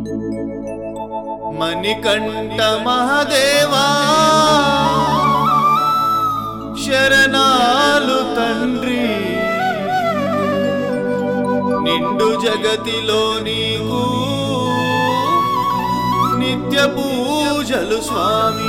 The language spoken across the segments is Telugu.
మణికంఠ మహదేవా శరణాలు తండ్రి నిండు జగతిలో నీకు నిత్య పూజలు స్వామి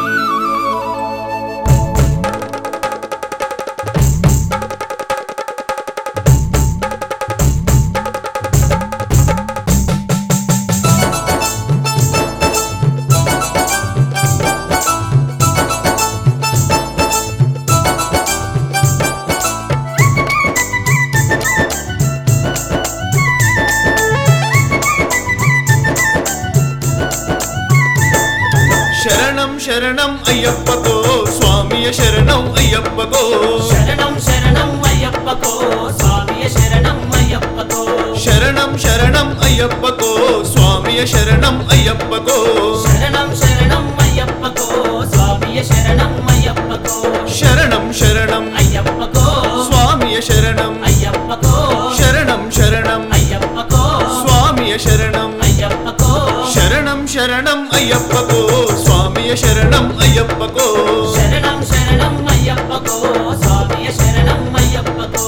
శరణం శరణం అయ్యప్పకో స్వామియ శరణం అయ్యప్పకో శరణం శరణం అయ్యప్పకో స్వామియ శరణం అయ్యప్పకో శరణం శరణం అయ్యప్పకో స్వామియ శరణం అయ్యప్పకో శరణం శరణం అయ్యప్పకో స్వామియ శరణం అయ్యప్పకో శరణం శరణం అయ్యప్పకో స్వామియ శరణం అయ్యప్పకో శరణం శరణం అయ్యప్పకో స్వామియ శరణం అయ్యప్పకో శరణం శరణం అయ్యప్పకో స్వామియ శరణం అయ్యప్పకో శరణం శరణం అయ్యప్పకో స్వామియ శరణం అయ్యప్పకో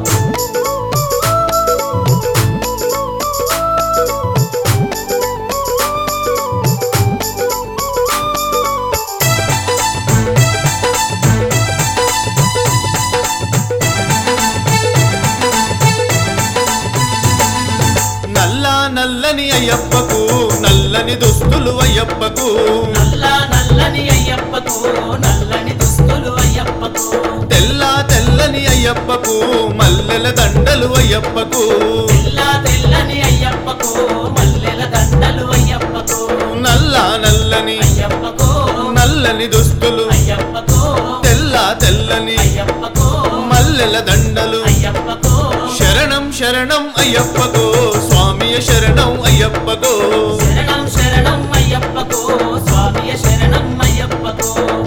నల్ల నల్లని అయ్యప్పకు నల్లని దుస్తులు అయ్యప్పకు నల్ల నల్లని అయ్యప్పకు నల్లని దుస్తులు అయ్యప్పకు తెల్ల తెల్లని అయ్యప్పకు మల్లెల దండలు అయ్యప్పకు తెల్ల తెల్లని అయ్యప్పకు మల్లెల దండలు అయ్యప్పకు నల్ల నల్లని అయ్యప్పకు నల్లని దుస్తులు అయ్యప్పకు తెల్ల తెల్లని అయ్యప్పకు మల్లెల దండలు అయ్యప్పకు శరణం శరణం అయ్యప్పకో స్వామియ శరణం అయ్యప్పకో శరణం శరణం అయ్యప్పకు స్వామియ శరణం అయ్యప్పకు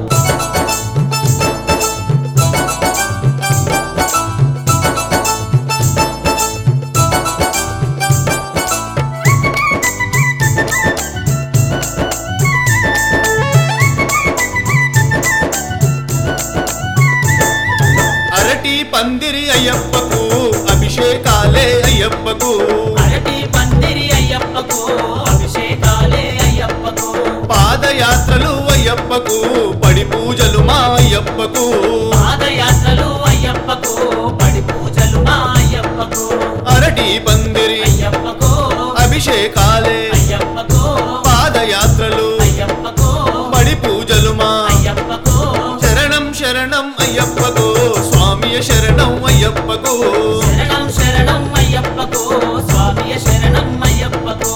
అరటి పందిరి అయ్యప్పకు అభిషేకాలే అయ్యప్పకు అరటి పందిరి అయ్యప్పకు అభిషేకాలే అయ్యప్పకు పాదయాత్రలు అయ్యప్పకు పడి పూజలు మా అయ్యప్పకు పాదయాత్రలు అయ్యప్పకు పడి పూజలు మా అయ్యప్పకు అరటి పందిరి అయ్యప్పకు అభిషేకాలే అయ్యప్పకు పాదయాత్రలు అయ్యప్పకు పడి పూజలు మా అయ్యప్పకు శరణం శరణం అయ్యప్పకు స్వామియ శరణం అయ్యప్పకు శరణం శరణం అయ్యప్పకు స్వామియ శరణం అయ్యప్పకు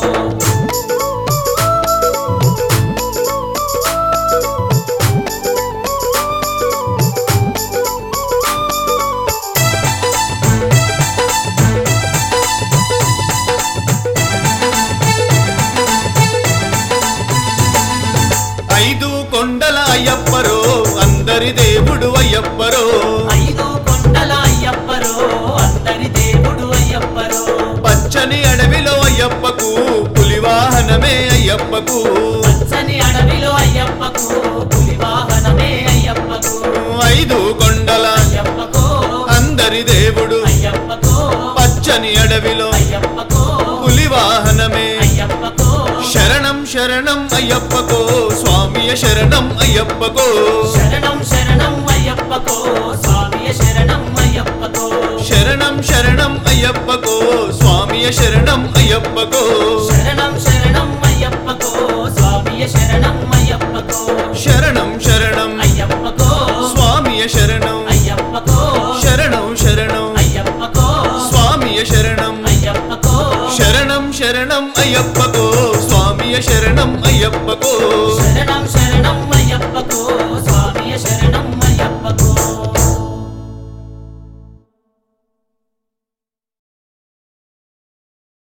ఐదు కొండల అయ్యప్పరో అందరి దేవుడు అయ్యప్పరో ఐదు కొండల అయ్యప్పరో అందరి దేవుడు అయ్యప్పరో పచ్చని అడవిలో అయ్యప్పకు పులివాహనమే అయ్యప్పకు పచ్చని అడవిలో అయ్యప్పకు పులి వాహనమే అయ్యప్పకు ఐదు కొండల అయ్యప్పకు అందరి దేవుడు అయ్యప్పకు పచ్చని అడవిలో అయ్యప్పకు పులివాహనమే అయ్యప్పకు శరణం శరణం అయ్యప్పకో స్వామియ శరణం అయ్యప్పకో శరణం శరణం అయ్యప్పకు స్వామియ శరణం అయ్యప్పకు శరణం శరణం అయ్యప్పకో స్వామియ శరణం అయ్యప్పకో శరణం శరణం అయ్యప్పకు స్వామియ శరణం అయ్యప్పకు శరణం శరణం అయ్యప్పకు స్వామియ శరణం అయ్యప్పకు శరణం శరణం అయ్యప్పకు స్వామియ శరణం అయ్యప్పకు శరణం శరణం అయ్యప్పకో స్వామియ శరణం అయ్యప్పకో శరణం శరణం అయ్యప్పకు